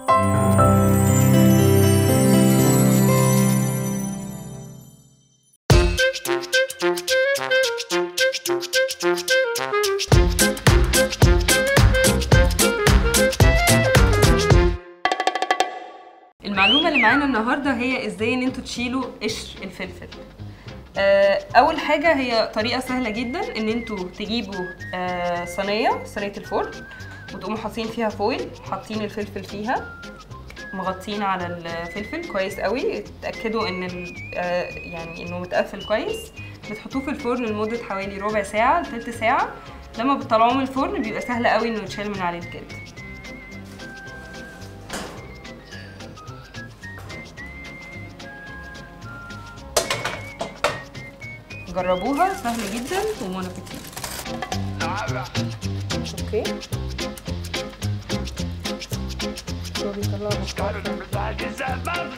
المعلومة اللي معانا النهاردة هي ازاي ان انتوا تشيلوا قشر الفلفل آه، اول حاجة هي طريقة سهلة جدا ان انتوا تجيبوا آه، صينية صينية الفرن وتقوموا حاطين فيها فويل حاطين الفلفل فيها مغطين على الفلفل كويس قوي اتاكدوا ان ال- آه، يعني انه متقفل كويس بتحطوه في الفرن لمده حوالي ربع ساعه لتلت ساعه لما بتطلعوه من الفرن بيبقى سهل قوي انه يتشال من عليه الجلد جربوها سهل جدا ومون ابيتيت اوكي شو بيطلع